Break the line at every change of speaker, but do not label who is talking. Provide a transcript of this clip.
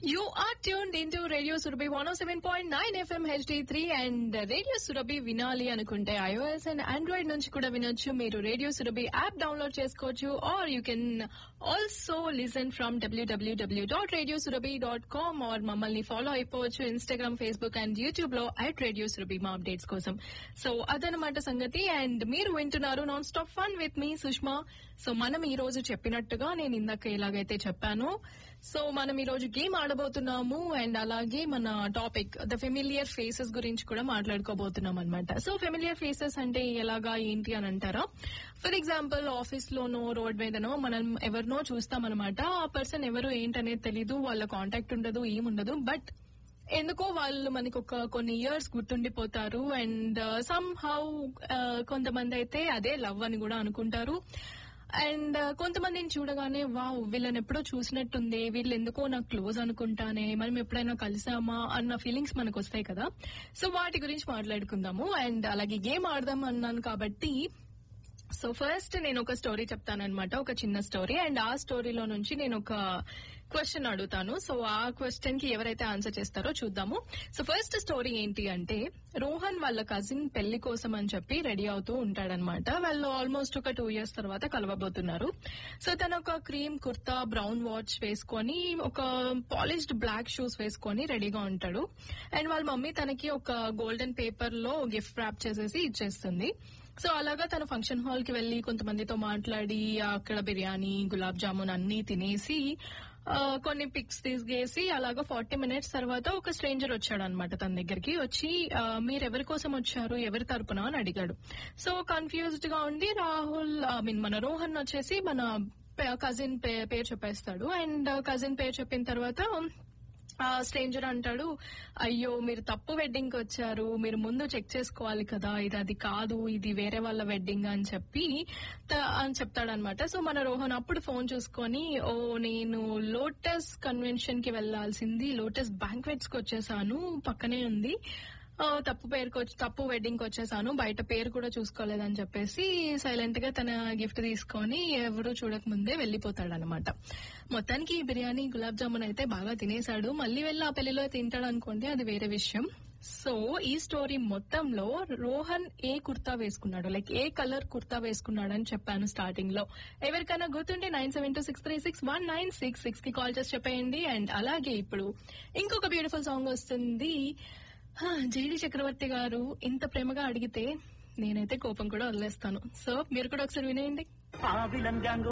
You are tuned into Radio Surabhi 107.9 FM HD3 and Radio Surabhi వినాలి అనుకుంటే iOS and Android నుంచి కూడా వినొచ్చు మీరు రేడియో సురభి యాప్ డౌన్లోడ్ చేసుకోవచ్చు or you can also listen from డబ్ల్యూడబ్ల్యూడబ్ల్యూ dot radio Surabhi dot com or మమ్మల్ని follow అయిపోవచ్చు ఇన్స్టాగ్రామ్ ఫేస్బుక్ అండ్ యూట్యూబ్ లో అట్ రేడియో సురభి మా అప్డేట్స్ కోసం సో అదనమాట సంగతి అండ్ మీరు వింటున్నారు non stop fun with me Sushma so మనం ఈ రోజు చెప్పినట్టుగా నేను ఇందాక ఎలాగైతే చెప్పానో సో మనం ఈ రోజు గేమ్ ఆడబోతున్నాము అండ్ అలాగే మన టాపిక్ ద ఫెమిలియర్ ఫేసెస్ గురించి కూడా మాట్లాడుకోబోతున్నాం అనమాట సో ఫెమిలియర్ ఫేసెస్ అంటే ఎలాగా ఏంటి అని అంటారా ఫర్ ఎగ్జాంపుల్ ఆఫీస్ లోనో రోడ్ మీదనో మనం ఎవరినో చూస్తామన్నమాట ఆ పర్సన్ ఎవరు ఏంటనేది తెలీదు వాళ్ళ కాంటాక్ట్ ఉండదు ఏముండదు బట్ ఎందుకో వాళ్ళు మనకి ఒక కొన్ని ఇయర్స్ గుర్తుండిపోతారు అండ్ సమ్ హౌ కొంతమంది అయితే అదే లవ్ అని కూడా అనుకుంటారు అండ్ కొంతమందిని చూడగానే వావ్ వీళ్ళని ఎప్పుడో చూసినట్టుంది వీళ్ళు ఎందుకో నాకు క్లోజ్ అనుకుంటానే మనం ఎప్పుడైనా కలిసామా అన్న ఫీలింగ్స్ మనకు వస్తాయి కదా సో వాటి గురించి మాట్లాడుకుందాము అండ్ అలాగే గేమ్ ఆడదాం అన్నాను కాబట్టి సో ఫస్ట్ నేను ఒక స్టోరీ చెప్తానన్నమాట ఒక చిన్న స్టోరీ అండ్ ఆ స్టోరీలో నుంచి నేను ఒక క్వశ్చన్ అడుగుతాను సో ఆ క్వశ్చన్ కి ఎవరైతే ఆన్సర్ చేస్తారో చూద్దాము సో ఫస్ట్ స్టోరీ ఏంటి అంటే రోహన్ వాళ్ళ కజిన్ పెళ్లి కోసం అని చెప్పి రెడీ అవుతూ ఉంటాడనమాట వాళ్ళు ఆల్మోస్ట్ ఒక టూ ఇయర్స్ తర్వాత కలవబోతున్నారు సో తను ఒక క్రీమ్ కుర్తా బ్రౌన్ వాచ్ వేసుకొని ఒక పాలిష్డ్ బ్లాక్ షూస్ వేసుకొని రెడీగా ఉంటాడు అండ్ వాళ్ళ మమ్మీ తనకి ఒక గోల్డెన్ పేపర్ లో గిఫ్ట్ ర్యాప్ చేసేసి ఇచ్చేస్తుంది సో అలాగా తను ఫంక్షన్ హాల్ కి వెళ్లి కొంతమందితో మాట్లాడి అక్కడ బిర్యానీ గులాబ్ జామున్ అన్ని తినేసి కొన్ని పిక్స్ తీసుకేసి అలాగా ఫార్టీ మినిట్స్ తర్వాత ఒక స్ట్రేంజర్ వచ్చాడు అనమాట తన దగ్గరికి వచ్చి మీరు ఎవరి కోసం వచ్చారు ఎవరి తరపున అని అడిగాడు సో కన్ఫ్యూజ్డ్ గా ఉండి రాహుల్ ఐ మీన్ మన రోహన్ వచ్చేసి మన కజిన్ పేరు చెప్పేస్తాడు అండ్ కజిన్ పేరు చెప్పిన తర్వాత ఆ స్ట్రేంజర్ అంటాడు అయ్యో మీరు తప్పు వెడ్డింగ్ కి వచ్చారు మీరు ముందు చెక్ చేసుకోవాలి కదా ఇది అది కాదు ఇది వేరే వాళ్ళ వెడ్డింగ్ అని చెప్పి అని చెప్తాడనమాట సో మన రోహన్ అప్పుడు ఫోన్ చూసుకొని ఓ నేను లోటస్ కన్వెన్షన్ కి వెళ్లాల్సింది లోటస్ బ్యాంక్వెట్స్ కి వచ్చేసాను పక్కనే ఉంది తప్పు పేరుకి వచ్చి తప్పు వెడ్డింగ్ కి వచ్చేసాను బయట పేరు కూడా చూసుకోలేదని చెప్పేసి సైలెంట్ గా తన గిఫ్ట్ తీసుకొని ఎవరు చూడకముందే వెళ్లిపోతాడు అనమాట మొత్తానికి ఈ బిర్యానీ గులాబ్ జామున్ అయితే బాగా తినేశాడు మళ్ళీ వెళ్ళి ఆ పెళ్లిలో తింటాడు అనుకోండి అది వేరే విషయం సో ఈ స్టోరీ మొత్తంలో రోహన్ ఏ కుర్తా వేసుకున్నాడు లైక్ ఏ కలర్ కుర్తా వేసుకున్నాడు అని చెప్పాను స్టార్టింగ్ లో ఎవరికైనా గుర్తుంటే nine seven two six three six one nine six six కి కాల్ చేసి చెప్పేయండి అండ్ అలాగే ఇప్పుడు ఇంకొక బ్యూటిఫుల్ సాంగ్ వస్తుంది జేడి చక్రవర్తి గారు ఇంత ప్రేమగా అడిగితే నేనైతే కోపం కూడా వదిలేస్తాను సో మీరు కూడా ఒకసారి వినేయండి